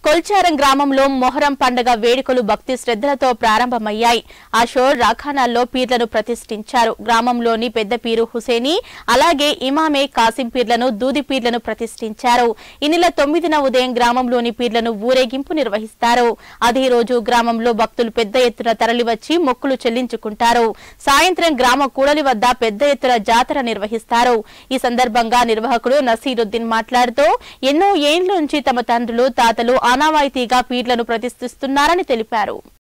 కొల్చారం గ్రామంలో మొహరం పండగ వేడుకలు భక్తి శ్రద్ధలతో ప్రారంభమయ్యాయి ఆ షోర్ రాఖానాల్లో పీర్లను ప్రతిష్ఠించారు గ్రామంలోని పెద్ద పీరు హుసేని అలాగే ఇమామే కాసిం పీర్లను దూది పీర్లను ప్రతిష్ఠించారు ఈ నెల తొమ్మిదిన ఉదయం గ్రామంలోని పీర్లను ఊరేగింపు నిర్వహిస్తారు అదే రోజు గ్రామంలో భక్తులు పెద్ద ఎత్తున తరలివచ్చి మొక్కులు చెల్లించుకుంటారు సాయంత్రం గ్రామ కూడలి వద్ద పెద్ద ఎత్తున జాతర నిర్వహిస్తారు ఈ సందర్భంగా నిర్వాహకుడు నసీరుద్దీన్ మాట్లాడుతూ ఎన్నో ఏండ్ల నుంచి తమ తండ్రులు తాతలు ఆనావాయితీగా పీర్లను ప్రతిష్ఠిస్తున్నారని తెలిపారు